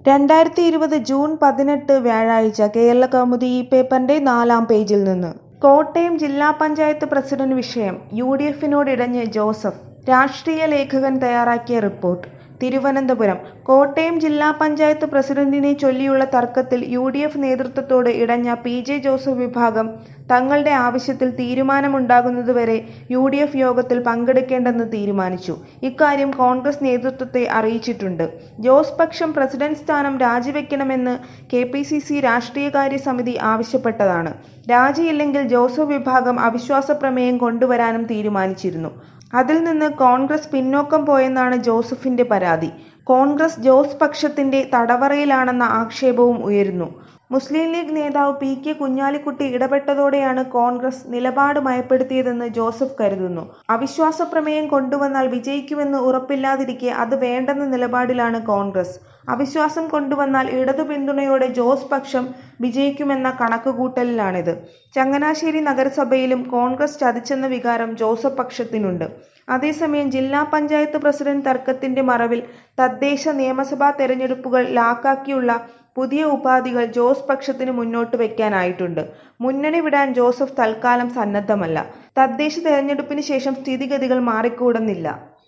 രണ്ടായിരത്തി ഇരുപത് ജൂൺ പതിനെട്ട് വ്യാഴാഴ്ച കേരളകൗമുദി ഈ പേപ്പറിന്റെ നാലാം പേജിൽ നിന്ന് കോട്ടയം ജില്ലാ പഞ്ചായത്ത് പ്രസിഡന്റ് വിഷയം യു ഡി എഫിനോടിടഞ്ഞ് ജോസഫ് രാഷ്ട്രീയ ലേഖകൻ തയ്യാറാക്കിയ റിപ്പോർട്ട് തിരുവനന്തപുരം കോട്ടയം ജില്ലാ പഞ്ചായത്ത് പ്രസിഡന്റിനെ ചൊല്ലിയുള്ള തർക്കത്തിൽ യു ഡി എഫ് നേതൃത്വത്തോട് ഇടഞ്ഞ പി ജെ ജോസഫ് വിഭാഗം തങ്ങളുടെ ആവശ്യത്തിൽ തീരുമാനമുണ്ടാകുന്നതുവരെ യു ഡി എഫ് യോഗത്തിൽ പങ്കെടുക്കേണ്ടെന്ന് തീരുമാനിച്ചു ഇക്കാര്യം കോൺഗ്രസ് നേതൃത്വത്തെ അറിയിച്ചിട്ടുണ്ട് ജോസ് പക്ഷം പ്രസിഡന്റ് സ്ഥാനം രാജിവെക്കണമെന്ന് കെ പി സി സി രാഷ്ട്രീയകാര്യ സമിതി ആവശ്യപ്പെട്ടതാണ് രാജിയില്ലെങ്കിൽ ജോസഫ് വിഭാഗം അവിശ്വാസ പ്രമേയം കൊണ്ടുവരാനും തീരുമാനിച്ചിരുന്നു അതിൽ നിന്ന് കോൺഗ്രസ് പിന്നോക്കം പോയെന്നാണ് ജോസഫിന്റെ പരാതി കോൺഗ്രസ് ജോസ് പക്ഷത്തിന്റെ തടവറയിലാണെന്ന ആക്ഷേപവും ഉയരുന്നു മുസ്ലിം ലീഗ് നേതാവ് പി കെ കുഞ്ഞാലിക്കുട്ടി ഇടപെട്ടതോടെയാണ് കോൺഗ്രസ് നിലപാട് മയപ്പെടുത്തിയതെന്ന് ജോസഫ് കരുതുന്നു അവിശ്വാസ പ്രമേയം കൊണ്ടുവന്നാൽ വിജയിക്കുമെന്ന് ഉറപ്പില്ലാതിരിക്കെ അത് വേണ്ടെന്ന നിലപാടിലാണ് കോൺഗ്രസ് അവിശ്വാസം കൊണ്ടുവന്നാൽ ഇടതു പിന്തുണയോടെ ജോസ് പക്ഷം വിജയിക്കുമെന്ന കണക്കുകൂട്ടലിലാണിത് ചങ്ങനാശ്ശേരി നഗരസഭയിലും കോൺഗ്രസ് ചതിച്ചെന്ന വികാരം ജോസഫ് പക്ഷത്തിനുണ്ട് അതേസമയം ജില്ലാ പഞ്ചായത്ത് പ്രസിഡന്റ് തർക്കത്തിന്റെ മറവിൽ തദ്ദേശ നിയമസഭാ തെരഞ്ഞെടുപ്പുകൾ ലാക്കാക്കിയുള്ള പുതിയ ഉപാധികൾ ജോസ് പക്ഷത്തിന് മുന്നോട്ട് വെക്കാനായിട്ടുണ്ട് മുന്നണി വിടാൻ ജോസഫ് തൽക്കാലം സന്നദ്ധമല്ല തദ്ദേശ തെരഞ്ഞെടുപ്പിന് ശേഷം സ്ഥിതിഗതികൾ മാറിക്കൂടുന്നില്ല